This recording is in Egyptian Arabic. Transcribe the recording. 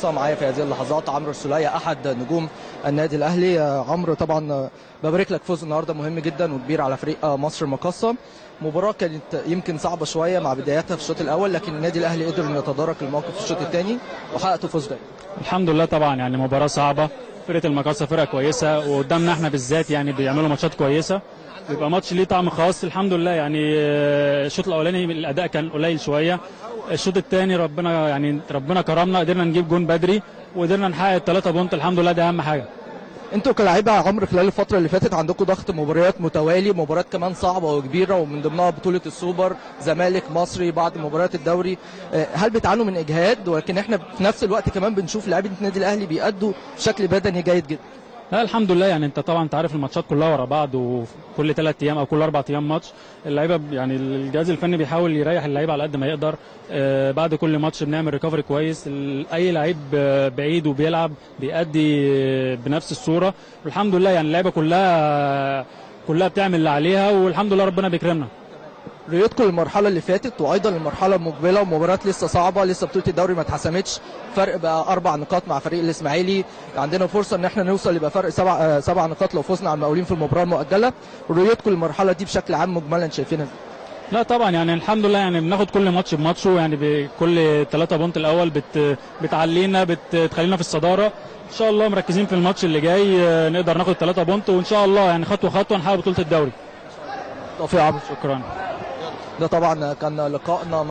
المقصه معايا في هذه اللحظات عمرو السوليه احد نجوم النادي الاهلي آه، عمرو طبعا آه، ببارك لك فوز النهارده مهم جدا وكبير على فريق آه، مصر المقصه مباراة كانت يمكن صعبة شوية مع بداياتها في الشوط الأول لكن النادي الأهلي قدر إنه يتدارك الموقف في الشوط الثاني وحققوا فوز ده. الحمد لله طبعا يعني مباراة صعبة فرقة المقاصة فرقة كويسة وقدامنا احنا بالذات يعني بيعملوا ماتشات كويسة بيبقى ماتش ليه طعم خاص الحمد لله يعني آه، الشوط الأولاني الأداء كان قليل شوية الشوط الثاني ربنا يعني ربنا كرمنا قدرنا نجيب جون بدري وقدرنا نحقق الثلاثة بونت الحمد لله ده أهم حاجة انتوا كلاعيبه يا عمرو خلال الفتره اللي فاتت عندكم ضغط مباريات متوالي مباريات كمان صعبه وكبيره ومن ضمنها بطوله السوبر زمالك مصري بعض مباريات الدوري اه، هل بتعانوا من اجهاد ولكن احنا في نفس الوقت كمان بنشوف لاعيبه النادي الاهلي بيأدوا بشكل بدني جيد جدا لا الحمد لله يعني انت طبعا انت عارف الماتشات كلها ورا بعض وكل ثلاث ايام او كل اربع ايام ماتش اللعيبه ب- يعني الجهاز الفني بيحاول يريح اللعيبه على قد ما يقدر آه بعد كل ماتش بنعمل ريكفري كويس ال- اي لعيب آه، بعيد وبيلعب بيأدي آه، بنفس الصوره والحمد لله يعني اللعيبه كلها كلها بتعمل اللي عليها والحمد لله ربنا بيكرمنا رؤيتكم للمرحله اللي فاتت وايضا المرحله المقبله ومباريات لسه صعبه لسه بطوله الدوري ما اتحسمتش فرق بقى اربع نقاط مع فريق الاسماعيلي عندنا فرصه ان احنا نوصل يبقى فرق سبع آه، سبع نقاط لو فزنا على المقاولين في المباراه المؤجله رؤيتكم للمرحله دي بشكل عام مجملا شايفينها ازاي؟ لا طبعا يعني الحمد لله يعني بناخد كل ماتش بماتشه يعني بكل ثلاثة بونت الاول بت بتعلينا بتخلينا في الصداره ان شاء الله مركزين في الماتش اللي جاي آه، نقدر ناخد ثلاثة بونت وان شاء الله يعني خطوه خطوه نحقق بطوله الدوري توفيق يا عمرو شكرا ده طبعا كان لقائنا